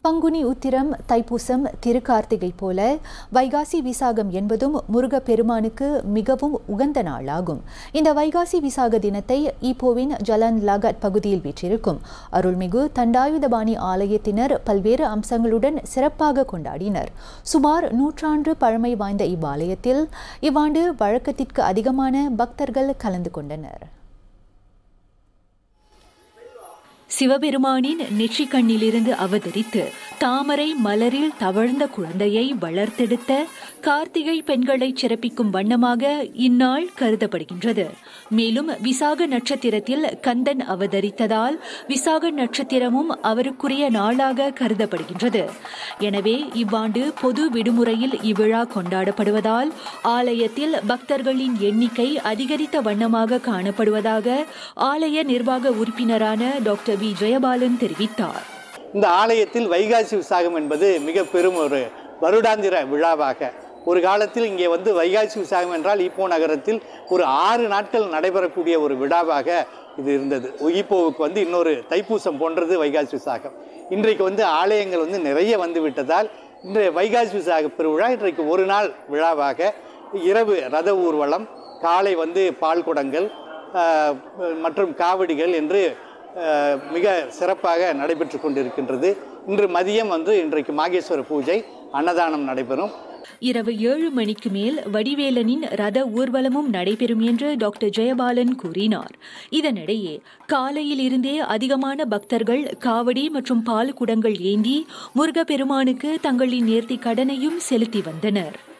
பங்குனி உத்திரம் தைப்பூசம் திருக்கார்த்திகை போல வைகாசி விசாகம் என்பதும் முருக பெருமானுக்கு மிகவும் உகந்த நாளாகும் இந்த வைகாசி விசாக தினத்தை ஈப்போவின் ஜலன் லகட் பகுதியில் வீற்றிருக்கும் அருள்மிகு தண்டாயுதபாணி ஆலயத்தினர் பல்வேறு அம்சங்களுடன் சிறப்பாக கொண்டாடினர் சுமார் நூற்றாண்டு பழமை வாய்ந்த இவ்வாலயத்தில் இவ்வாண்டு வழக்கத்திற்கு அதிகமான பக்தர்கள் கலந்து கொண்டனர் சிவபெருமானின் நெற்றிக்கண்ணிலிருந்து அவதரித்து தாமரை மலரில் தவழ்ந்த குழந்தையை வளர்த்தெடுத்த கார்த்திகை பெண்களை சிறப்பிக்கும் வண்ணமாக இந்நாள் கருதப்படுகின்றது மேலும் விசாக நட்சத்திரத்தில் கந்தன் அவதரித்ததால் விசாக நட்சத்திரமும் அவருக்குரிய நாளாக கருதப்படுகின்றது எனவே இவ்வாண்டு பொது விடுமுறையில் இவ்விழா கொண்டாடப்படுவதால் ஆலயத்தில் பக்தர்களின் எண்ணிக்கை அதிகரித்த வண்ணமாக காணப்படுவதாக ஆலய நிர்வாக உறுப்பினரான டாக்டர் வி ஜெயபாலன் தெரிவித்தார் இந்த ஆலயத்தில் வைகாசி விசாகம் என்பது மிக பெரும் ஒரு வருடாந்திர விழாவாக ஒரு காலத்தில் இங்கே வந்து வைகாசி விசாகம் என்றால் ஈப்போ நகரத்தில் ஒரு ஆறு நாட்கள் நடைபெறக்கூடிய ஒரு விழாவாக இது இருந்தது ஈப்போவுக்கு வந்து இன்னொரு தைப்பூசம் போன்றது வைகாசி விசாகம் இன்றைக்கு வந்து ஆலயங்கள் வந்து நிறைய வந்து விட்டதால் இன்றைய வைகாசி விசாக பெருவிழா இன்றைக்கு ஒரு நாள் விழாவாக இரவு ரத ஊர்வலம் காலை வந்து பால் குடங்கள் ஆஹ், மற்றும் காவடிகள் என்று அஹ், மிக சிறப்பாக நடைபெற்று கொண்டிருக்கின்றது இன்று மதியம் வந்து இன்றைக்கு மாகேஸ்வர பூஜை அன்னதானம் நடைபெறும் இரவு ஏழு மணிக்கு மேல் வடிவேலனின் ரத ஊர்வலமும் நடைபெறும் என்று டாக்டர் ஜெயபாலன் கூறினார் இதனிடையே காலையில் இருந்தே அதிகமான பக்தர்கள் காவடி மற்றும் பால் குடங்கள் ஏந்தி முருகப்பெருமானுக்கு தங்களின் நேர்த்தி கடனையும் செலுத்தி வந்தனர்